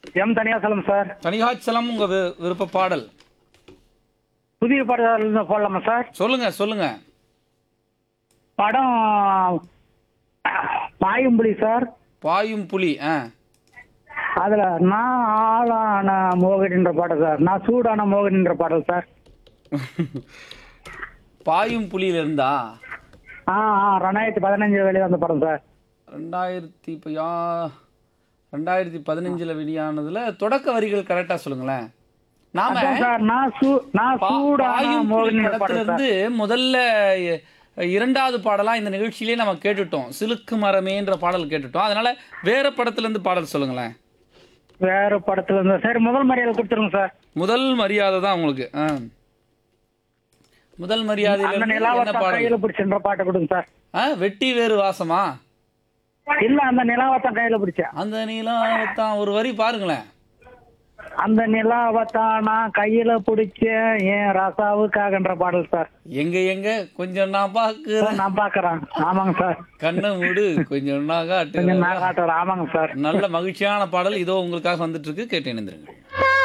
M தனியாசலம் sir Thanikachalam உங்க we- விருப்ப பாடல் புதிய படம் போடலாமா சார் சொல்லுங்க சொல்லுங்க படம் பாயும்புலி சார் பாயும் புலி ஆ அதுல நான் ஆளான மோகனின்ற பாடல் சார் நான் சூடான மோகனின்ற பாடல் சார் பாயும் புலியில இருந்தா ஆ ஆ ரெண்டாயிரத்தி பதினஞ்சு வெளியே வந்த படம் சார் ரெண்டாயிரத்தி இப்போ யா ரெண்டாயிரத்தி பதினஞ்சில் வெளியானதுல தொடக்க வரிகள் கரெக்டா சொல்லுங்களேன் நாம அதான் சார் நான் சூ நான் பா- சூடான பாயும் புலி மோகனின்ற படத்துல பாடல் சார் இருந்து முதல்ல எ- இரண்டாவது பாடலா இந்த நிகழ்ச்சியிலே நம்ம கேட்டுட்டோம் சிலுக்கு மரமேன்ற பாடல் கேட்டுட்டோம் அதனால வேற படத்துல இருந்து பாடல் சொல்லுங்களேன் வேற படத்துல இருந்து சரி முதல் மரியாதை கொடுத்துருங்க சார் முதல் மரியாதை தான் உங்களுக்கு ஆ. முதல் மரியாதையில அந்த இருந்து நிலாவை என்ன தான் பாடல் கையில பிடிச்சுன்ற பாட்டை கொடுங்க சார் ஆ, வெட்டி வேறு வாசமா இல்ல அந்த நிலாவை தான் கையில பிடிச்சேன் அந்த நீலாம் ஒரு வரி பாருங்களேன் அந்த நிலாவை தான் நான் கையில பிடிச்சேன் என் ரசாவுக்காகன்ற பாடல் சார் எங்க எங்க கொஞ்சம் நான் பாக்குறேன் நான் பாக்குறேன் ஆமாங்க சார் கண்ணை மூடு கொஞ்சம் நான் கொஞ்சம் காட்டு நான் காட்டுறேன் ஆமாங்க சார் நல்ல மகிழ்ச்சியான பாடல் இதோ உங்களுக்காக வந்துட்டு இருக்கு கேட்டு இணைந்திருங்க